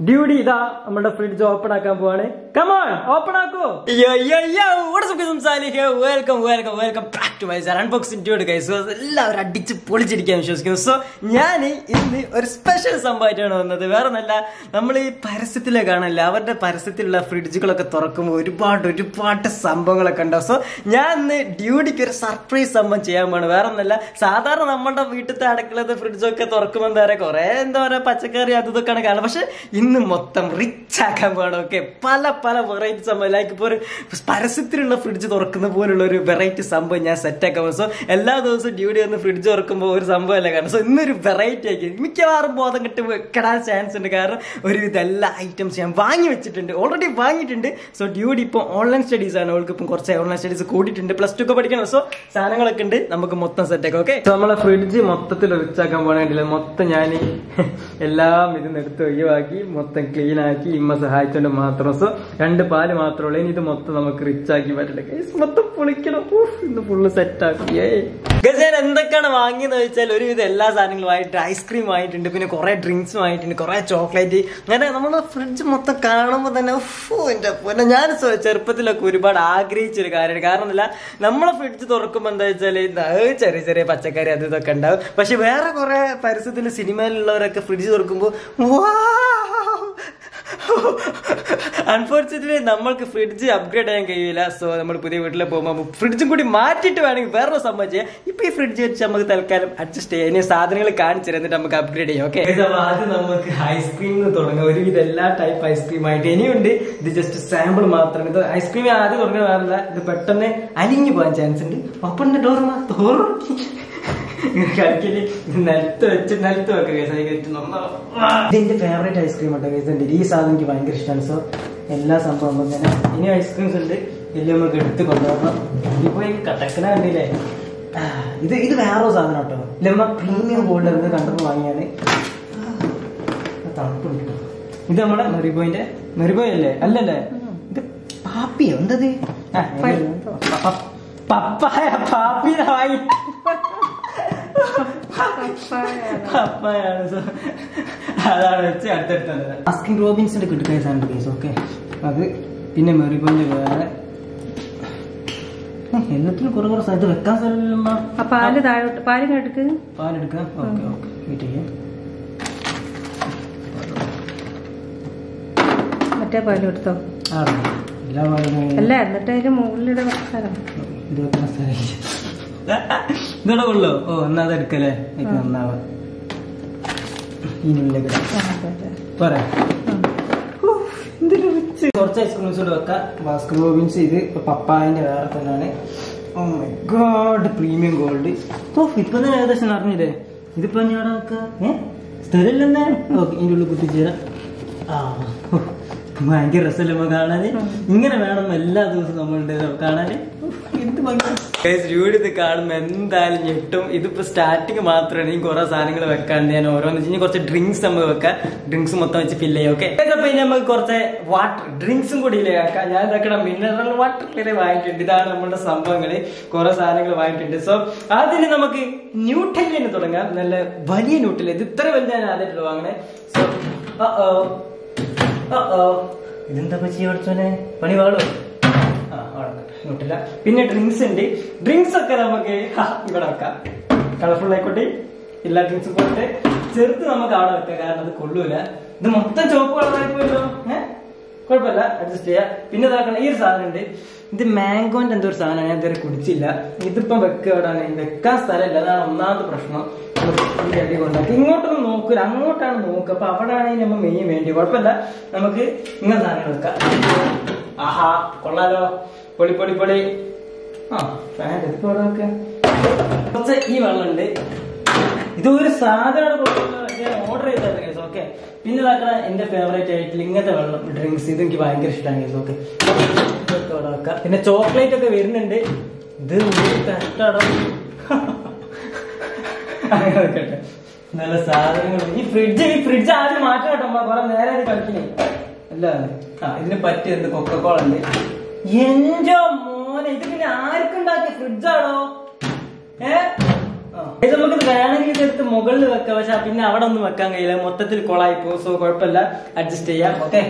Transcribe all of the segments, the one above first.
ഡ്യൂഡി ഇതാ നമ്മുടെ fridge open ആക്കാൻ പോവാണ് കമോൺ ഓപ്പൺ ആക്കൂ welcome welcome welcome back to my unboxing dude guys എല്ലാവരും അടിച്ച് പൊളിച്ചിരിക്കാൻ വിശ്വസിക്കുന്നു സോ ഞാൻ ഇന്ന് ഒരു സ്പെഷ്യൽ സംഭവമായിട്ടാണ് വന്നത് വേറെ നല്ല നമ്മൾ ഈ പരസ്യത്തിലെ കാണല്ല അവരുടെ പരസ്യത്തിലുള്ള ഫ്രിഡ്ജുകളൊക്കെ തുറക്കുമ്പോൾ ഒരുപാട് ഒരുപാട് സംഭവങ്ങളൊക്കെ ഉണ്ടാവും സോ ഞാൻ ഇന്ന് ഡ്യൂഡിക്ക് ഒരു സർപ്രൈസ് സംഭവം ചെയ്യാൻ പോവാണ് വേറെ ഒന്നല്ല സാധാരണ നമ്മുടെ വീട്ടിലത്തെ അടുക്കളത്തെ ഫ്രിഡ്ജൊക്കെ തുറക്കുമ്പോൾ എന്താ പറയുക കുറെ എന്താ പറയുക പച്ചക്കറി അത് ഇതൊക്കെയാണ് കാണുന്നത് പക്ഷെ ഇന്ന് മൊത്തം റിച്ച് ആക്കാൻ പോകണം ഓക്കെ പല പല വെറൈറ്റി സംഭവം ലൈക്ക് ഇപ്പോൾ ഒരു പരസ്യത്തിലുള്ള ഫ്രിഡ്ജ് തുറക്കുന്ന പോലുള്ള ഒരു വെറൈറ്റി സംഭവം ഞാൻ സെറ്റ് ആക്കാൻ പോകും സോ എല്ലാ ദിവസവും ഡ്യൂട്ടി വന്ന് ഫ്രിഡ്ജ് തുറക്കുമ്പോൾ ഒരു സംഭവമല്ല കാരണം സോ ഇന്നൊരു വെറൈറ്റി ആക്കി മിക്കവാറും ബോധം കിട്ടി വെക്കടാൻ ചാൻസ് ഉണ്ട് കാരണം ഒരുവിധ എല്ലാ ഐറ്റംസ് ഞാൻ വാങ്ങി വെച്ചിട്ടുണ്ട് ഓൾറെഡി വാങ്ങിയിട്ടുണ്ട് സോ ഡ്യൂഡി ഇപ്പോൾ ഓൺലൈൻ സ്റ്റഡീസ് ആണ് അവൾക്ക് ഇപ്പം കുറച്ച് ഓൺലൈൻ സ്റ്റഡീസ് കൂടിയിട്ടുണ്ട് പ്ലസ് ടു ഒക്കെ പഠിക്കണം സോ സാധനങ്ങളൊക്കെ ഉണ്ട് നമുക്ക് മൊത്തം സെറ്റ് ആക്കാം ഓക്കെ സോ നമ്മളെ ഫ്രിഡ്ജ് മൊത്തത്തിൽ റിച്ചാക്കാൻ പോകണമെങ്കില്ല മൊത്തം ഞാൻ എല്ലാം ഇതിന്ന് എടുത്ത് ഒഴിവാക്കി മൊത്തം ക്ലീൻ ആക്കി ഇമ്മ സഹായിച്ചുകൊണ്ട് മാത്രം സോ രണ്ട് പാല് മാത്രമേ ഉള്ളൂ ഇനി ഇത് മൊത്തം നമുക്ക് റിച്ച് ആക്കി പറ്റട്ടെ Guys, മൊത്തം പൊളിക്കണം ഊഫ്, ഇന്ന് ഫുള്ള് സെറ്റ് ആക്കി ഞാൻ എന്തൊക്കെയാണ് വാങ്ങിയെന്ന് വെച്ചാൽ ഒരുവിധം എല്ലാ സാധനങ്ങളും വാങ്ങിയിട്ട് ഐസ്ക്രീം വാങ്ങിയിട്ടുണ്ട് പിന്നെ കുറെ ഡ്രിങ്ക്സ് വാങ്ങിയിട്ടുണ്ട് കുറെ ചോക്ലേറ്റ് അങ്ങനെ നമ്മുടെ ഫ്രിഡ്ജ് മൊത്തം കാണുമ്പോൾ തന്നെ ഉഫ്, എന്റെ പൊന്നെ ഞാൻ സ്വ- ചെറുപ്പത്തിലൊക്കെ ഒരുപാട് ആഗ്രഹിച്ചൊരു കാര്യമാണ് കാരണം എന്താ നമ്മളെ ഫ്രിഡ്ജ് തുറക്കുമ്പോൾ എന്താ വെച്ചാൽ ചെറിയ ചെറിയ പച്ചക്കറി അത് ഇതൊക്കെ ഉണ്ടാവും പക്ഷെ വേറെ കുറെ പരസ്യത്തിൽ സിനിമയിലുള്ളവരൊക്കെ ഫ്രിഡ്ജ് തുറക്കുമ്പോൾ അൺഫോർച്ചുനേറ്റ്ലി നമ്മൾക്ക് ഫ്രിഡ്ജ് അപ്ഗ്രേഡ് ചെയ്യാൻ കഴിയില്ല സോ നമ്മൾ പുതിയ വീട്ടിൽ പോകുമ്പോൾ ഫ്രിഡ്ജും കൂടി മാറ്റിയിട്ട് വേണമെങ്കിൽ വേറൊരു സംഭവം ചെയ്യാം ഇപ്പൊ ഈ ഫ്രിഡ്ജ് വെച്ച് നമുക്ക് തൽക്കാലം അഡ്ജസ്റ്റ് ചെയ്യാം ഇനി സാധനങ്ങൾ കാണിച്ചു തരാം, എന്നിട്ട് നമുക്ക് അപ്ഗ്രേഡ് ചെയ്യാം ഓക്കെ ആദ്യം നമുക്ക് ഐസ്ക്രീം തുടങ്ങാം ഒരുവിധം എല്ലാ ടൈപ്പ് ഐസ്ക്രീം ആയിട്ട് ഇനിയുണ്ട് ഇത് ജസ്റ്റ് സാമ്പിൾ മാത്രമാണ് ഇത് ഐസ്ക്രീം ആദ്യം തുടങ്ങാൻ പാടില്ല ഇത് പെട്ടെന്ന് അലിഞ്ഞു പോകാൻ ചാൻസ് ഉണ്ട് ഓപ്പണിന്റെ ഡോർ തോറും കളിക്കല് നിലത്ത് വെച്ച് നിലത്ത് വെക്കുക guys. അത് കഴിച്ച് നന്നാ- ഇതെന്റെ ഫേവറേറ്റ് ഐസ്ക്രീം ഉണ്ട് guys. ഉണ്ട് ഈ സാധനം എനിക്ക് ഭയങ്കര ഇഷ്ടമാണ് സോ എല്ലാ സംഭവം നമുക്ക് തന്നെ ഇനി ഐസ്ക്രീംസ് ഉണ്ട് എല്ലാം നമുക്ക് എടുത്ത് കൊണ്ടുപോകണം ഇപ്പൊ ഈ കട്ടക്കന കണ്ടില്ലേ ആ, ഇത് ഇത് വേറെ സാധനം കേട്ടോ ലമ്മ പ്രീമിയം ഗോൾഡ് എന്ന് കണ്ടപ്പോൾ വാങ്ങിയാണ് തണുപ്പുണ്ട് കേട്ടോ. ഇത് നമ്മുടെ മെറിബോയിന്റെ മെറിബോയ് അല്ലേ അല്ലല്ലേ ഇത് പാപ്പിയോ എന്തത് ആ, പ- പപ്പായ പാപ്പിനെ വാങ്ങി പപ്പായാണ് സോ- അതാണ് വെച്ച് അടുത്തടുത്തത് ആസ്കിൻ റോബിൻസിന്റെ കിട്ടുക സാധനം കേസ് ഓക്കെ അത് പിന്നെ മെറിബോയിന്റെ വേറെ ഏ, എല്ലാത്തിനും കുറെ കുറെ സ്ഥലത്ത് വെക്കാൻ സ്ഥലമില്ലമ്മ ആ പാല് താഴോട്ട് പാലിന് എടുക്ക് പാലെടുക്കാം ഓക്കെ ഓക്കെ വെയിറ്റ് ചെയ്യാം മറ്റേ പാലും എടുത്തോ ആ എല്ലാ പാലും അല്ല എന്നിട്ട് അതിന് മുകളിലിടെ സ്ഥലം ഇത് വെക്കുന്ന സ്ഥലമില്ല ഇതോടെ കൊള്ളോ ഓ എന്നാ അതെടുക്കല്ലേ എനിക്ക് നന്നാവാ ഇതിനുള്ളിലേക്ക് ഇടാം. പോരെ കുറച്ച് ഐസ്ക്രീംസ് കൂടെ വെക്കാം ബാസ്കറ്റ് റോബിൻസ് ഇത് ഇപ്പൊ പപ്പായന്റെ വേറെ തന്നെയാണ് oh my god premium gold oh ഇപ്പൊ തന്നെ ഏകദേശം അറിഞ്ഞില്ലേ ഇതിപ്പോ ഞാൻ അവിടെ വെക്കാം ഏ സ്ഥലമില്ലെന്നേ ഓക്കെ ഇതിന്റെ ഉള്ളിൽ കുത്തിച്ചേരാം ആ ഹോ, ഭയങ്കര രസമല്ലേ കാണാന് ഇങ്ങനെ വേണം എല്ലാ ദിവസവും നമ്മളുടെ കാണാന് എന്ത് ഭംഗി ഇത് കാണുമ്പോ എന്തായാലും ഞെട്ടും ഇതിപ്പോ സ്റ്റാർട്ടിങ് മാത്രമാണ് ഇനി കുറെ സാധനങ്ങൾ വെക്കാൻ ഞാൻ ഓരോന്ന് വെച്ച് ഇനി കുറച്ച് ഡ്രിങ്ക്സ് നമുക്ക് വെക്കാം ഡ്രിങ്ക്സ് മൊത്തം വെച്ച് ഫില്ല് ചെയ്യാം ഓക്കെ അപ്പൊ ഇനി നമുക്ക് കുറച്ച് വാട്ടർ ഡ്രിങ്ക്സും കൂടി ഇല്ലേ ആക്കാം ഞാൻ ഇതൊക്കെ മിനറൽ വാട്ടർ ഇല്ലേ വാങ്ങിയിട്ടുണ്ട് ഇതാണ് നമ്മുടെ സംഭവങ്ങള് കുറെ സാധനങ്ങൾ വാങ്ങിയിട്ടുണ്ട് സോ അതിന് നമുക്ക് ന്യൂട്ടലിന് തുടങ്ങാം നല്ല വലിയ ന്യൂട്ടൽ ഇത് ഇത്ര വലുത് ഞാൻ ആദ്യമായിട്ട് വാങ്ങണേ സോ ഇതെന്താ പറ്റി പഠിച്ചോനെ പണി വാളോ ആ, അവിടെ നിൽക്കട്ടെ. ഇങ്ങോട്ടില്ല പിന്നെ ഡ്രിങ്ക്സ് ഉണ്ട് ഡ്രിങ്ക്സ് ഒക്കെ നമുക്ക് ഹാ, ഇവിടെ വെക്കാം കളർഫുൾ ആയിക്കോട്ടെ എല്ലാ ഡ്രിങ്ക്സും പോയിട്ട് ചെറുത്ത് നമുക്ക് അവിടെ വെക്കാം കാരണം അത് കൊള്ളൂല ഇത് മൊത്തം ചുവപ്പ് കളറായി പോയല്ലോ ഏഹ് കുഴപ്പമില്ല അഡ്ജസ്റ്റ് ചെയ്യാം പിന്നെ ഇതാക്കണം ഈ ഒരു സാധനം ഉണ്ട് ഇത് മാംഗോന്റെ എന്തോ ഒരു സാധനം ഞാൻ ഇതുവരെ കുടിച്ചില്ല ഇതിപ്പം വെക്കുക എവിടെയാണ് വെക്കാൻ സ്ഥലമില്ല അതാണ് ഒന്നാമത്തെ പ്രശ്നം ഈ അടി കൊണ്ടാക്കി ഇങ്ങോട്ടൊന്നും നോക്കൂല അങ്ങോട്ടാണ് നോക്കുക അപ്പൊ അവിടെ ആണെങ്കിൽ നമ്മൾ മെയിൻ വേണ്ടി കുഴപ്പമില്ല നമുക്ക് ഇങ്ങനെ സാധനങ്ങൾ വെക്കാം ആഹാ കൊള്ളാലോ പൊളി പൊളി പൊളി ആ ഫാൻ ഇതിപ്പോ അവിടെ വെക്കാം കുറച്ച് ഈ വെള്ളമുണ്ട് ഇതൊരു സാധനം ഓർഡർ ചെയ്തായിരുന്നു ഓക്കെ പിന്നെ ഇതാക്കണ എന്റെ ഫേവറേറ്റ് ആയിട്ടുള്ള ഇങ്ങനത്തെ വെള്ളം ഡ്രിങ്ക്സ് ഇത് എനിക്ക് ഭയങ്കര ഇഷ്ടമാണ് ഓക്കെ ഇതൊക്കെ അവിടെ വെക്കാം പിന്നെ ചോക്ലേറ്റ് ഒക്കെ വരുന്നുണ്ട് ഇത് കഷ്ടാടോ അങ്ങനെ വെക്കട്ടെ നല്ല സാധനങ്ങൾ ഈ ഫ്രിഡ്ജ് ഈ ഫ്രിഡ്ജ് ആദ്യം മാറ്റം കേട്ടോ അമ്മ കുറെ നേരെ കളിക്കണേ അല്ല ആ ഇതിന് പറ്റിയ എന്ത് കൊക്കക്കോള ഉണ്ട് എന്റെ മോനെ ഇത് പിന്നെ ആർക്കുണ്ടാക്കിയ ഫ്രിഡ്ജാണോ ഏ ആ ഇത് നമുക്ക് വേണമെങ്കിൽ ഇതെടുത്ത് മുകളിൽ വെക്കാം പക്ഷെ പിന്നെ അവിടെ ഒന്നും വെക്കാൻ കഴിയില്ല മൊത്തത്തിൽ കൊളായി പോകും സോ കുഴപ്പമില്ല അഡ്ജസ്റ്റ് ചെയ്യാം ഓക്കെ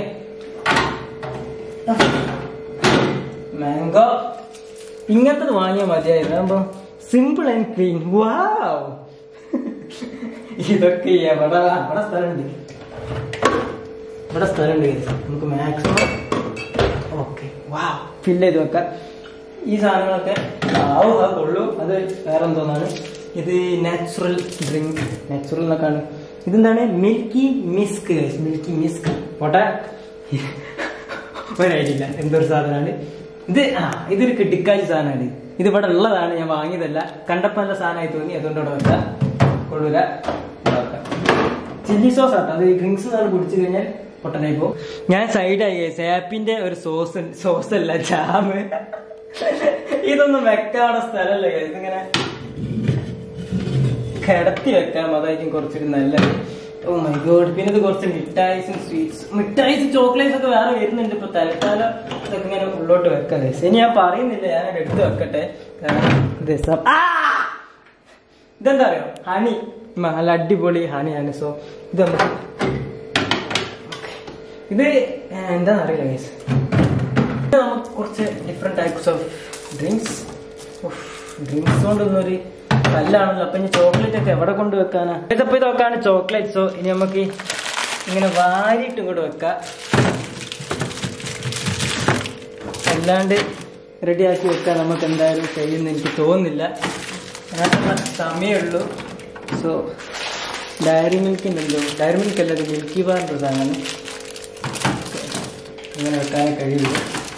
മാംഗോ ഇങ്ങനത്തത് വാങ്ങിയാൽ മതിയായിരുന്നു അപ്പൊ സിമ്പിൾ ആൻഡ് ക്ലീൻ വാവ് ഇതൊക്കെ എവിടെ അവിടെ സ്ഥലമുണ്ട് ഇവിടെ സ്ഥലമുണ്ട് guys. നമുക്ക് മാക്സിമം ഓക്കെ വാ ഫില്ല് ചെയ്ത് വെക്കാം ഈ സാധനങ്ങളൊക്കെ ആവും അത് കൊള്ളും അത് വേറെ എന്തോന്നാണ് ഇത് നാച്ചുറൽ ഡ്രിങ്ക് നാച്ചുറൽ എന്നൊക്കെയാണ് ഇതെന്താണ് മിൽക്കി മിസ്ക് മിൽക്കി മിസ്ക് പോട്ടെ ഒരൈഡില്ല എന്തൊരു സാധനമാണ് ഇത് ആ ഇതൊരു കിട്ടിക്കാച്ചി സാധനമാണ് ഇത് ഇവിടെ ഉള്ളതാണ് ഞാൻ വാങ്ങിയതല്ല കണ്ടപ്പോ നല്ല സാധനമായി തോന്നി അതുകൊണ്ട് ഇവിടെ വെക്കാം കൊള്ളൂല ചില്ലി സോസ് ആട്ടോ അത് ഡ്രിങ്ക്സ് സാധനം കുടിച്ചു കഴിഞ്ഞാൽ പൊട്ടനായി പോകും ഞാൻ സൈഡായി സാപ്പിന്റെ ഒരു സോസ് സോസ് അല്ല ജാമ് ഇതൊന്നും വെക്കാനുള്ള സ്ഥലമല്ല guys. ഇതിങ്ങനെ കിടത്തി വെക്കാം അതായിരിക്കും കുറച്ചുകൂടി നല്ലത് ഓ മൈ ഗോഡ് പിന്നെ ഇത് കുറച്ച് മിഠായിസും സ്വീറ്റ്സ് മിഠായിസും ചോക്ലേറ്റ്സ് ഒക്കെ വേറെ വരുന്നുണ്ട് ഇപ്പൊ തൽക്കാലം ഇതൊക്കെ ഇങ്ങനെ ഉള്ളോട്ട് വെക്കാം guys. ഇനി ഞാൻ പറയുന്നില്ല ഞാൻ എടുത്ത് വെക്കട്ടെ കാരണം ഇത് സം- ആ! ഇതെന്താ അറിയോ ഹണി നല്ല അടിപൊളി ഹണിയാണ് സോ ഇത് നമുക്ക് ഇത് എന്താണെന്ന് അറിയില്ല ഗൈസ് ഇത് നമുക്ക് കുറച്ച് different types of drinks drinks കൊണ്ടൊന്നും ഒരു കല്ലാണല്ലോ അപ്പൊ ഇനി ചോക്ലേറ്റ് ഒക്കെ എവിടെ കൊണ്ട് വെക്കാനാ ഇതപ്പോ ഇതൊക്കെയാണ് ചോക്ലേറ്റ്സോ ഇനി നമുക്ക് ഇങ്ങനെ വാരിയിട്ട് ഇങ്ങോട്ട് വെക്കാം അല്ലാണ്ട് റെഡിയാക്കി വെക്കാൻ നമുക്ക് എന്തായാലും കഴിയുമെന്ന് എനിക്ക് തോന്നുന്നില്ല അതിനുള്ള സമയമുള്ളൂ സോ ഡയറി മിൽക്കിൻ്റെ എന്തോ ഡയറി മിൽക്ക് അല്ല ഇത് മിൽക്കി ബാറിൻ്റെ സാധനമാണ് ഇങ്ങനെ വെക്കാനേ കഴിയുള്ളൂ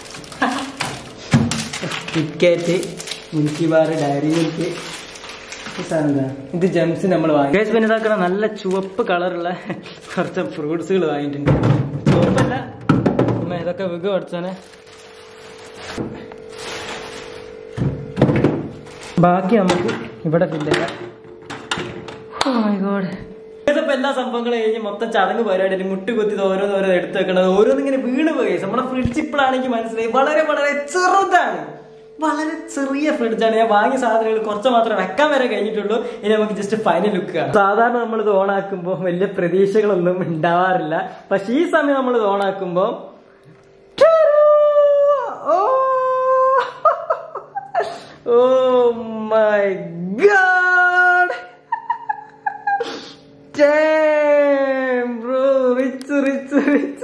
KitKat Milky Bar Dairy Milk ഈ സാധനം എന്താ ഇത് ജംസ് നമ്മൾ വാങ്ങി കേസ് പിന്നെ ഇതാക്കണ നല്ല ചുവപ്പ് കളറുള്ള കുറച്ച് ഫ്രൂട്ട്സുകൾ വാങ്ങിയിട്ടുണ്ട് ചുവപ്പല്ല ഉമ്മ ഇതൊക്കെ വിഗ് പഠിച്ചാനെ ബാക്കി നമുക്ക് ഇവിടെ ഫില്ല് ചെയ്യാം ഓ മൈ ഗോഡ് ഇതിപ്പോ എല്ലാ സംഭവങ്ങളും കഴിഞ്ഞ് മൊത്തം ചടങ്ങ് പരിപാടി മുട്ട് കുത്തി ഓരോന്ന് ഓരോ എടുത്ത് വെക്കണത് ഓരോന്ന് ഇങ്ങനെ വീണ് പോയി നമ്മുടെ ഫ്രിഡ്ജ് ഇപ്പോഴാണെങ്കിൽ മനസ്സിലായി വളരെ വളരെ ചെറുതാണ് വളരെ ചെറിയ ഫ്രിഡ്ജാണ് ഞാൻ വാങ്ങിയ സാധനങ്ങൾ കുറച്ച് മാത്രമേ വെക്കാൻ വരെ കഴിഞ്ഞിട്ടുള്ളൂ ഇനി നമുക്ക് ജസ്റ്റ് ഫൈനൽ ലുക്ക് കാണാം സാധാരണ നമ്മൾ ഇത് ഓണാക്കുമ്പോൾ വലിയ പ്രതീക്ഷകളൊന്നും ഉണ്ടാവാറില്ല പക്ഷെ ഈ സമയം നമ്മൾ ഇത് ഓണാക്കുമ്പോൾ oh my god Damn, bro, rich, rich, rich.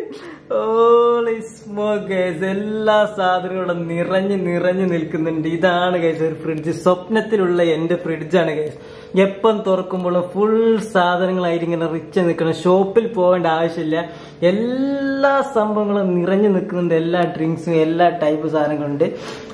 Holy smoke, guys. എല്ലാ സാധനങ്ങളും നിറഞ്ഞ് നിറഞ്ഞ് നിൽക്കുന്നുണ്ട് ഇതാണ് ഗൈസ് ഒരു ഫ്രിഡ്ജ് സ്വപ്നത്തിലുള്ള എന്റെ ഫ്രിഡ്ജാണ് ഗൈസ് എപ്പം തുറക്കുമ്പോഴും ഫുൾ സാധനങ്ങളായിട്ട് ഇങ്ങനെ റിച്ച് നിൽക്കണം ഷോപ്പിൽ പോകേണ്ട ആവശ്യമില്ല എല്ലാ സംഭവങ്ങളും നിറഞ്ഞു നിൽക്കുന്നുണ്ട് എല്ലാ ഡ്രിങ്ക്സും എല്ലാ ടൈപ്പ് സാധനങ്ങളുണ്ട്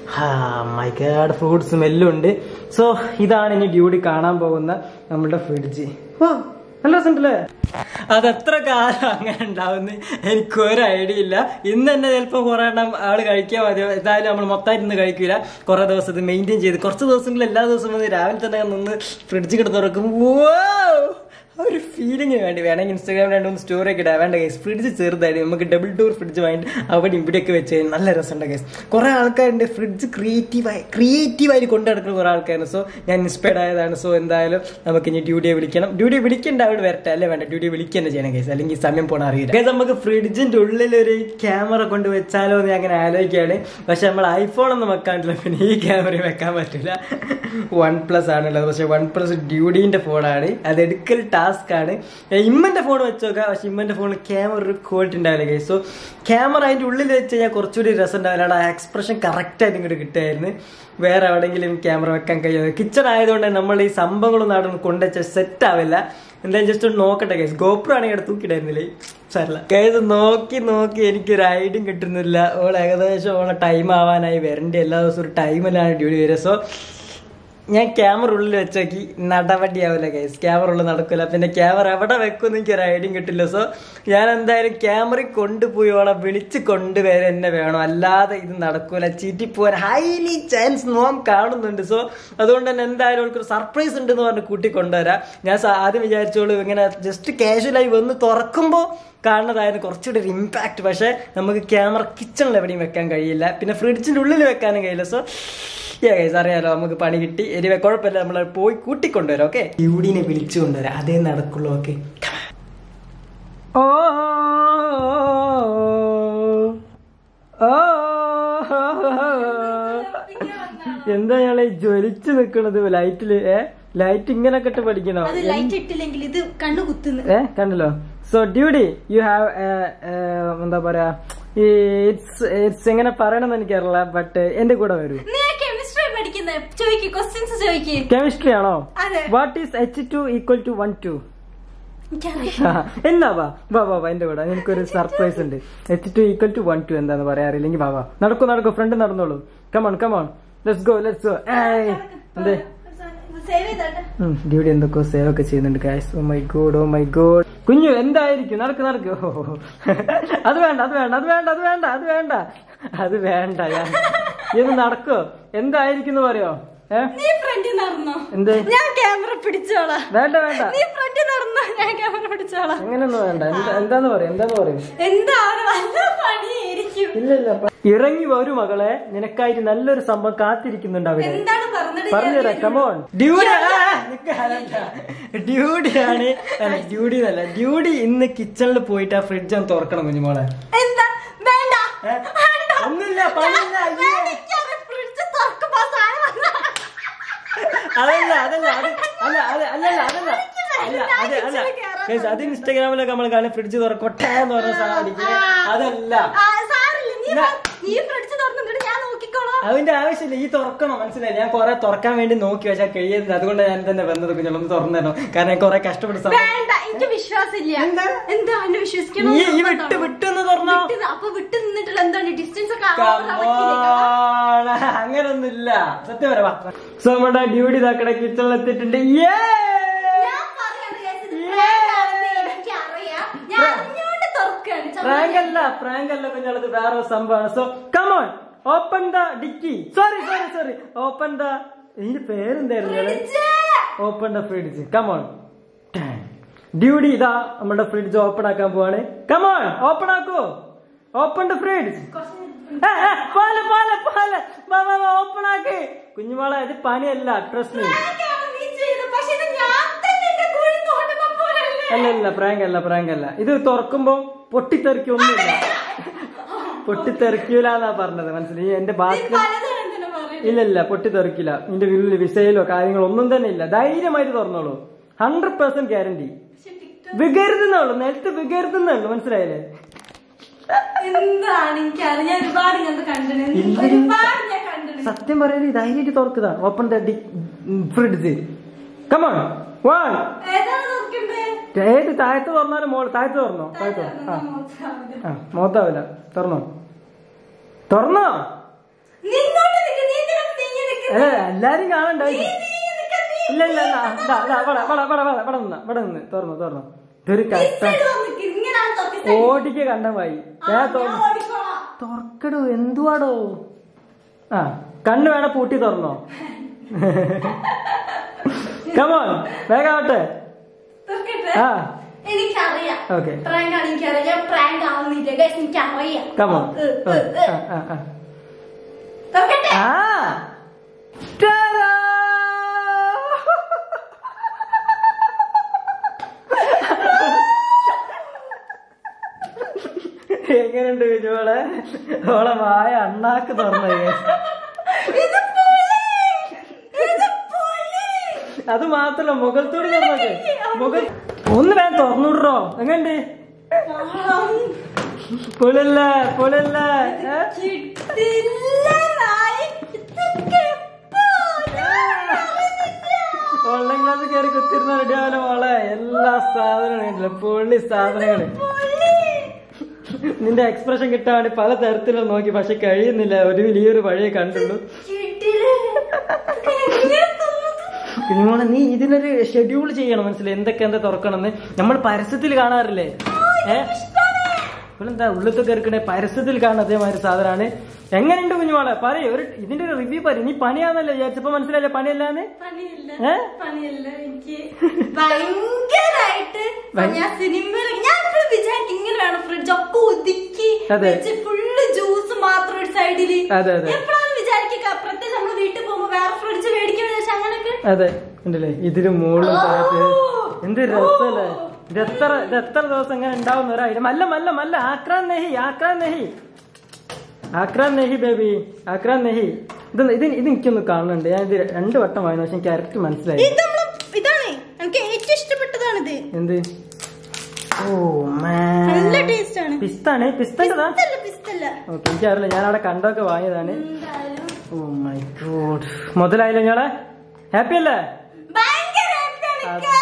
മൈ ഗാഡ് ഫ്രൂട്ട്സും എല്ലാം ഉണ്ട് സോ ഇതാണ് ഇനി ഡ്യൂട്ടി കാണാൻ പോകുന്ന നമ്മുടെ ഫ്രിഡ്ജ് നല്ല രസമുണ്ടല്ലേ അത് എത്ര കാലം അങ്ങനെ ഉണ്ടാവുന്ന എനിക്ക് ഒരു ഐഡിയ ഇല്ല ഇന്ന് തന്നെ ചിലപ്പോൾ കുറെ എണ്ണം ആള് കഴിക്കാൻ മതി എന്തായാലും നമ്മൾ മൊത്തമായിട്ട് ഇന്ന് കഴിക്കില്ല കുറെ ദിവസം ഇത് മെയിൻറ്റെയിൻ ചെയ്ത് കുറച്ച് ദിവസങ്ങളിൽ എല്ലാ ദിവസവും വന്ന് രാവിലെ തന്നെ നിന്ന് ഫ്രിഡ്ജ് കിടന്ന് തുറക്കും wow! ആ ഒരു ഫീലിംഗ് വേണ്ടി വേണമെങ്കിൽ ഇൻസ്റ്റാഗ്രാമിൽ രണ്ട് മൂന്ന് സ്റ്റോറി ഒക്കെ ഇടാൻ വേണ്ട ഗൈസ് ഫ്രിഡ്ജ് ചെറുതായിട്ട് നമുക്ക് ഡബിൾ ഡോർ ഫ്രിഡ്ജ് വാങ്ങിട്ട് അവിടെ ഇവിടെയൊക്കെ വെച്ച് കഴിഞ്ഞാൽ നല്ല രസമുണ്ട് ഗൈസ് കുറെ ആൾക്കാരുണ്ട് ഫ്രിഡ്ജ് ക്രിയേറ്റീവായി ക്രിയേറ്റീവായിട്ട് കൊണ്ടു നടക്കുന്ന കുറെ ആൾക്കാരാണ് സോ ഞാൻ ഇൻസ്പയർഡ് ആയതാണ് സോ എന്തായാലും നമുക്ക് ഇനി ഡ്യൂട്ടിയെ വിളിക്കണം ഡ്യൂട്ടി വിളിക്കേണ്ട അവിടെ വരട്ടെ അല്ലേ വേണ്ട ഡ്യൂട്ടി വിളിക്കുക ചെയ്യണം ഗൈസ് അല്ലെങ്കിൽ സമയം പോണ അറിയില്ല ഗൈസ് നമുക്ക് ഫ്രിഡ്ജിന്റെ ഉള്ളിൽ ഒരു ക്യാമറ കൊണ്ട് വെച്ചാലോ എന്ന് ഞാൻ അങ്ങനെ ആലോചിക്കുകയാണ് പക്ഷെ നമ്മൾ ഐഫോൺ ഒന്നും വെക്കാണ്ടില്ല പിന്നെ ഈ ക്യാമറ വെക്കാൻ പറ്റില്ല വൺ പ്ലസ് ആണുള്ളത് പക്ഷെ വൺ പ്ലസ് ഡ്യൂഡിന്റെ ഫോണാണ് അത് എടുക്കൽ ടാസ്ക് ആണ് ഇമ്മന്റെ ഫോൺ വെച്ച് നോക്കാം പക്ഷെ ഇമ്മന്റെ ഫോണിൽ ക്യാമറ ഒരു ക്വാളിറ്റി ഉണ്ടാവില്ല ഗൈസ് സോ ക്യാമറ അതിന്റെ ഉള്ളിൽ വെച്ച് കഴിഞ്ഞാൽ കുറച്ചുകൂടി രസം ഉണ്ടാവില്ല ആ എക്സ്പ്രഷൻ കറക്റ്റ് ആയിട്ട് ഇങ്ങോട്ട് കിട്ടുമായിരുന്നു വേറെ എവിടെയെങ്കിലും ക്യാമറ വെക്കാൻ കഴിയുന്നത് കിച്ചൺ ആയതുകൊണ്ട് നമ്മൾ ഈ സംഭവങ്ങളൊന്നും അവിടെ കൊണ്ടുവച്ച സെറ്റ് ആവില്ല എന്തായാലും ജസ്റ്റ് ഒന്ന് നോക്കട്ടെ ഗൈസ് ഗോപ്രോ ആണെങ്കിൽ അവിടെ തൂക്കിയിടായിരുന്നില്ലേ സാരല്ല ഗൈസ് നോക്കി നോക്കി എനിക്കൊരു ഐഡിയും കിട്ടുന്നില്ല ഓൾ ഏകദേശം ഓളെ ടൈം ആവാനായി വരേണ്ട എല്ലാ ദിവസവും ഒരു ടൈമിലാണ് ഡ്യൂട്ടി വരിക സോ ഞാൻ ക്യാമറ ഉള്ളിൽ വെച്ചാക്കി നടപടിയാവില്ല ഗൈസ് ക്യാമറ ഉള്ളിൽ നടക്കില്ല പിന്നെ ക്യാമറ എവിടെ വെക്കുമെന്ന് എനിക്ക് ഒരു ഐഡിയ കിട്ടില്ല സോ ഞാൻ എന്തായാലും ക്യാമറ കൊണ്ടുപോയി ഓളെ വിളിച്ച് കൊണ്ടുവരാൻ എന്നെ വേണം അല്ലാതെ ഇത് നടക്കൂല ചീറ്റി പോകാൻ ഹൈലി ചാൻസ് നോം കാണുന്നുണ്ട് സോ അതുകൊണ്ട് തന്നെ എന്തായാലും അവൾക്കൊരു സർപ്രൈസ് ഉണ്ട് എന്ന് പറഞ്ഞ് കൂട്ടി കൊണ്ടുവരാം ഞാൻ സ- ആദ്യം വിചാരിച്ചോളൂ ഇങ്ങനെ ജസ്റ്റ് കാഷ്വലായി വന്ന് തുറക്കുമ്പോൾ കാണുന്നതായിരുന്നു കുറച്ചുകൂടി ഒരു ഇമ്പാക്ട് പക്ഷേ നമുക്ക് ക്യാമറ കിച്ചണിൽ എവിടെയും വെക്കാൻ കഴിയില്ല പിന്നെ ഫ്രിഡ്ജിന്റെ ഉള്ളിൽ വെക്കാനും കഴിയില്ല സോ ഗൈസ് അറിയാലോ നമുക്ക് പണി കിട്ടി എനിവേ കുഴപ്പമില്ല നമ്മൾ പോയി കൂട്ടിക്കൊണ്ടുവരാം ഓക്കെ യൂഡിനെ വിളിച്ചു കൊണ്ടുവരാം അതേ നടക്കുള്ളൂ ഓക്കെ ഓ ഓ എന്താ ഞങ്ങളെ ജ്വലിച്ചു നിക്കണത് ലൈറ്റില് ഏ ലൈറ്റ് ഇങ്ങനെ ഇട്ട് പഠിക്കണോ അത് ലൈറ്റ് ഇട്ടില്ലെങ്കിൽ ഇത് കണ്ണു കുത്തുന്നു ഏ കണ്ടല്ലോ സോ ഡ്യൂഡി യു ഹാവ് എന്താ പറയാ ഈ ഇറ്റ്സ് ഇറ്റ്സ് എങ്ങനെ പറയണമെന്ന് എനിക്കറിയില്ല ബട്ട് എന്റെ കൂടെ വരൂ നീ കെമിസ്ട്രി പഠിക്കുന്ന ചോദിക്ക് ക്വസ്റ്റ്യൻസ് ചോദിക്ക് കെമിസ്ട്രി ആണോ അതെ. What is H two equal to one two എനിക്കറിയാം എന്നാ വാ വാ വാ വാ എന്റെ കൂടെ എനിക്കൊരു സർപ്രൈസ് ഉണ്ട് H two equal to one two എന്താന്ന് പറയാറില്ലെങ്കിൽ വാ വാ നടക്കൂ നടക്കൂ ഫ്രണ്ട് നടന്നോളൂ come on come on let's go let's go ഏയ് എന്തേ സേവ് ചെയ്തോട്ടെ ഡ്യൂഡി എന്തൊക്കെയോ സേവ് ഒക്കെ ചെയ്യുന്നുണ്ട് guys oh my god oh my god കുഞ്ഞു എന്തായിരിക്കും നടക്ക് നടക്ക് ഓ, ഓ, ഓ. അത് വേണ്ട അത് വേണ്ട അത് വേണ്ട അത് വേണ്ട അത് വേണ്ട അത് വേണ്ട ഞാൻ ഇത് നടക്കോ എന്തായിരിക്കും എന്ന് പറയോ ഏ നീ ഫ്രണ്ടിൽ നടന്നോ എന്ത് ഞാൻ ക്യാമറ പിടിച്ചോളാം വേണ്ട വേണ്ട നീ ഫ്രണ്ടിൽ നടന്നോ ഞാൻ ക്യാമറ പിടിച്ചോളാം അങ്ങനൊന്നും വേണ്ട എന്താ എന്താന്ന് പറയും എന്താന്ന് പറയും എന്താ ഒരു നല്ല പണിയായിരിക്കും ഇല്ല ഇല്ല പ- ഇറങ്ങി വരൂ മകളെ നിനക്കായിട്ട് നല്ലൊരു സംഭവം കാത്തിരിക്കുന്നുണ്ട് അവിടെ എന്താണ് പറഞ്ഞത് പറഞ്ഞുതരാം കമോൺ ഡ്യൂഡി ഡ്യൂഡിയാണ് അല്ല ഡ്യൂഡി എന്നല്ല ഡ്യൂഡി ഇന്ന് കിച്ചണിൽ പോയിട്ട് ആ ഫ്രിഡ്ജ് ഒന്ന് തുറക്കണം കുഞ്ഞുമോളെ എന്താ വേണ്ട ഏ? ഒന്നുമില്ല പണിയില്ല അയ്യോ. ഫ്രിഡ്ജ് തുറക്കുമ്പോ സാധനം വന്നാ. അതല്ല അതല്ല അത് അല്ല അത് അല്ലല്ല അതല്ല അല്ല അത് അല്ല Guys, അത് ഇൻസ്റ്റാഗ്രാമിലൊക്കെ നമ്മൾ കാണുന്ന ഫ്രിഡ്ജ് തുറക്കൊട്ടെ എന്ന് പറഞ്ഞ സാധനം അടിക്കുന്നത് അതല്ല ആ, സാരമില്ല. നീ എന്നാ- വാ. നീ ഫ്രിഡ്ജ് തുറന്നിട്ട് ഞാൻ നോക്കിക്കോളാം അതിന്റെ ആവശ്യമില്ല ഈ തുറക്കണം മനസ്സിലായി ഞാൻ കുറെ തുറക്കാൻ വേണ്ടി നോക്കി പക്ഷെ കഴിയുന്നത് അതുകൊണ്ട് ഞാൻ തന്നെ വന്നത് കുഞ്ഞോളൊന്ന് തുറന്നു തരണം കാരണം ഞാൻ കുറെ കഷ്ടപ്പെട്ട് സമയം വേണ്ട എനിക്ക് വിശ്വാസമില്ല എന്താ? എന്താ എന്നെ വിശ്വസിക്കണം നീ ഈ വിട്ട് വിട്ടെന്ന് തുറന്നോ വിട്ട് അപ്പൊ വിട്ട് നിന്നിട്ടുള്ള എന്താണ് ഡിസ്റ്റൻസ് ഒക്കെ Come on. അങ്ങനൊന്നുമില്ല സത്യം പറയാ സോ നമ്മുടെ ഡ്യൂട്ടി ഇതാക്കട കിച്ചണിൽ എത്തിയിട്ടുണ്ട് Yeah! പ്രാങ്ക് അല്ല പ്രാങ്ക് അല്ല കുഞ്ഞോളത് വേറെ ഒരു സംഭവമാണ് so come on open the dicky sorry sorry sorry open the ഇതിന്റെ പേരെന്തായിരുന്നു ഓപ്പൺ ദ ഫ്രിഡ്ജ് കമോൺ ഡ്യൂട്ടി ഇതാ നമ്മുടെ ഫ്രിഡ്ജ് ഓപ്പൺ ആക്കാൻ പോവാണ് കമോൺ ഓപ്പൺ ആക്കൂ ഓപ്പൺ ദ ഫ്രിഡ്ജ് പോലെ പോലെ പോലെ ഓപ്പൺ ആക്ക് കുഞ്ഞുമോളെ ഇത് പണിയല്ല ട്രസ്റ്റ് മീ അല്ല അല്ല പ്രാങ്ക് അല്ല പ്രാങ്ക് അല്ല ഇത് തുറക്കുമ്പോ പൊട്ടിത്തെറിക്കൊന്നുമില്ല പൊട്ടിത്തെറിക്കൂല എന്നാ പറഞ്ഞത് മനസ്സിലായി എന്റെ ബാക്കി ഇല്ല ഇല്ല പൊട്ടിത്തെറിക്കില്ല നിന്റെ ഉള്ളിൽ വിസയിലോ കാര്യങ്ങളോ ഒന്നും തന്നെ ഇല്ല ധൈര്യമായിട്ട് തുറന്നോളൂ ഹൺഡ്രഡ് പെർസെന്റ് ഗ്യാരണ്ടി വികരുതെന്നുള്ളൂ നിലത്ത് വികരുതെന്നുള്ളൂ മനസ്സിലായില്ലേ എന്താണ് എനിക്കറിയാം ഞാൻ ഒരുപാട് ഇങ്ങനത്തെ കണ്ടിട്ടുണ്ട് ഇല്ല. ഒരുപാട് ഞാൻ കണ്ടിട്ടുണ്ട് സത്യം പറയുന്നത് ധൈര്യമായിട്ട് തുറക്കുക open the fridge come on one ഏതാണ് നോക്കണ്ടേ ഏത് താഴത്ത് തുറന്നാലും മോള് താഴത്ത് തുറന്നോ താഴത്ത് തുറന്നോ. ആ ആ മോത്താവില്ല തുറന്നോ തുറന്നോ നിന്നോട്ട് നിക്ക്, നീ ഇതിനകത്ത് നീങ്ങി നിക്ക്. ഏ എല്ലാരും കാണണ്ടോ നീ നീങ്ങി നിക്ക്, നീ ഇല്ല ഇല്ല ഇല്ല ദാ, ദാ, ഇവിടെ ഇവിടെ ഇവിടെ ഇവിടെ ഇവിടെ നിന്ന് ഇവിടെ നിന്ന് തുറന്നു തുറന്നു ഇതൊരു ഈ കഷ്ടം side വന്ന് നിക്ക്, ഇങ്ങനാണ് തൊട്ടി side. ഓടിക്ക് കണ്ടമായി ആ, ഞാൻ ഞാൻ തുറന്നു ഓടിക്കോളാം. തുറക്കടോ എന്തുവാടോ ആ കണ്ണ് വേണ പൂട്ടി തുറന്നോ കമോൺ വേഗാവട്ടെ തുറക്കട്ടെ? ആ എനിക്കറിയാം ഓക്കെ പ്രാങ്ക് ആണ് എനിക്കറിയാം ഞാൻ പ്രാങ്ക് ആവുന്നില്ല ഗൈസ് എനിക്കറിയാം കമോൺ ഏ, ഏ, ഏ. ആ ആ തുറക്കട്ടെ? ആ Ta-da! എങ്ങനെയുണ്ട് വിജുവളെ ഓളെ വായ അണ്ണാക്ക് തുറന്നു ഇത് പുലി! ഇത് പുലി! അത് മാത്രല്ല മുഖത്തോട് തുറന്നോക്കെ മുഖം ഒന്ന് വേഗം തുറന്നുവിടറോ എങ്ങണ്ട് പൊളില്ല പൊളില്ല ഏ? കിട്ടില്ല നായി. ഇതൊക്കെ എപ്പോ? ഞാൻ അറിഞ്ഞില്ല. ഓൺലൈൻ ക്ലാസ് കയറി കുത്തിരുന്ന റെഡിയാവല്ലോ മോളെ എല്ലാ സാധനങ്ങളും ഉണ്ടല്ലോ പൊള്ളി സാധനങ്ങള് പുലി! നിന്റെ എക്സ്പ്രഷൻ കിട്ടാൻ വേണ്ടി പല തരത്തിലും നോക്കി പക്ഷെ കഴിയുന്നില്ല ഒരു ഈ ഒരു വഴിയെ കണ്ടുള്ളൂ കിട്ടില്ല. എങ്ങനെ തോന്നുന്നു? കുഞ്ഞുമോളെ നീ ഇതിനൊരു ഷെഡ്യൂൾ ചെയ്യണം മനസ്സിലായി എന്തൊക്കെ എന്താ തുറക്കണമെന്ന് നമ്മൾ പരസ്യത്തിൽ കാണാറില്ലേ ഏ ഇവളെന്താ ഉള്ളത്ത് കയറിക്കണേ പരസ്യത്തിൽ കാണുന്ന അതേമാതിരി സാധനമാണ് എങ്ങനെയുണ്ട് കുഞ്ഞുമോളെ പറയൂ ഒരു ഇതിന്റെ ഒരു റിവ്യൂ പറയും നീ പണിയാന്നല്ലേ വിചാരിച്ചപ്പോ മനസ്സിലായില്ലേ പണിയല്ലാന്ന് പണിയില്ല ഏ? പണിയില്ല എനിക്ക് ഭയങ്കരായിട്ട് ഞാൻ സിനിമയിൽ ഞാൻ എപ്പോഴും വിചാരിക്കും ഇങ്ങനെ വേണം ഫ്രിഡ്ജ് ഒക്കെ ഒതുക്കി അതെ. വെച്ച് ഫുള്ള് ജ്യൂസ് മാത്രം ഒരു സൈഡില് അതെ, അതെ. എപ്പോഴാണ് വിചാരിക്കുക പ്രത്യേകിച്ച് നമ്മള് വീട്ടിൽ പോകുമ്പോ അതെ ഉണ്ടല്ലേ ഇതിന് മുകളിലും താഴത്ത് എന്ത് രസല്ലേ ഇത് എത്ര ഇത് എത്ര ദിവസം ഇങ്ങനെ ഉണ്ടാവുന്ന ഒരു ഐറ്റം അല്ല മല്ല മല്ല ആക്രാൻ നെഹി ആക്രാൻ നെഹി ആക്രാൻ നെഹി ബേബി ആക്രാൻ നെഹി ഇത് ഇത് ഇത് എനിക്കൊന്ന് കാണുന്നുണ്ട് ഞാൻ ഇത് രണ്ട് വട്ടം വായന പക്ഷെ എനിക്ക് കറക്റ്റ് മനസ്സിലായി ഇത് നമ്മള് ഇതാണ് എനിക്ക് ഏറ്റവും ഇഷ്ടപ്പെട്ടതാണിത് എന്ത് ഓ നല്ല ടേസ്റ്റ് ആണ് പിസ്താണ് പിസ്തണ്ടതാ പിസ്തല്ല പിസ്തല്ല ഓക്കെ എനിക്കറിയില്ല ഞാൻ അവിടെ കണ്ടൊക്കെ വാങ്ങിയതാണ് എന്തായാലും ഓ മൈ ഗോഡ് മുതലായില്ല ഞങ്ങളെ ഹാപ്പി അല്ലേ ഭയങ്കര happy ആണ്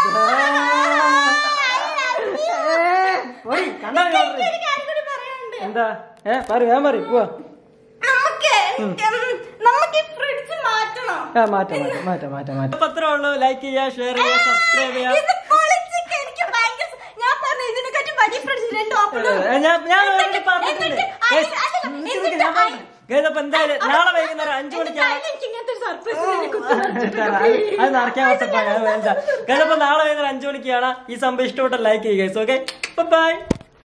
ഓയ്, കണ്ടോ ഞാൻ എനിക്ക് ഒരു കാര്യം കൂടി പറയാനുണ്ട്. എന്താ ഏ പറ ഞാൻ പറ പോവാ നമുക്ക് ഉം, നമുക്ക് ഈ ഫ്രിഡ്ജ് മാറ്റണം ആ മാറ്റാം മാറ്റാം മാറ്റാം മാറ്റാം മാറ്റാം അത്രേ ഉള്ളൂ ലൈക്ക് ചെയ്യുക ഷെയർ ചെയ്യുക സബ്സ്ക്രൈബ് ചെയ്യുക ഇത് പൊളിച്ചൊക്കെ എനിക്ക് ഭയങ്കര സ- ഞാൻ പറഞ്ഞു ഇതിനെക്കാട്ടി വലിയ ഫ്രിഡ്ജ് രണ്ട് ഓപ്പൺ ഏ, ഞാൻ ഞാൻ already പറഞ്ഞിട്ടുണ്ട് എന്നിട്ട് Guys, അതിൽ- അതിൽ- നിക്ക് നിക്ക് എന്നിട്ട് ഞാൻ പറഞ്ഞു. Guys, അപ്പൊ എന്തായാലും നാളെ വൈകുന്നേരം അഞ്ചു മണിക്കാണ് എനിക്ക് ഇങ്ങനത്തെ ഒരു സർപ്രൈസ് അത് അത് നടക്കാൻ പറ്റപ്പാ ഞാൻ വേണ്ട കാരണം നാളെ വൈകുന്നേരം അഞ്ചു മണിക്കാണ് ഈ സംഭവം ഇഷ്ടപ്പെട്ട ലൈക്ക് ചെയ്യുക ഓക്കെ ബൈ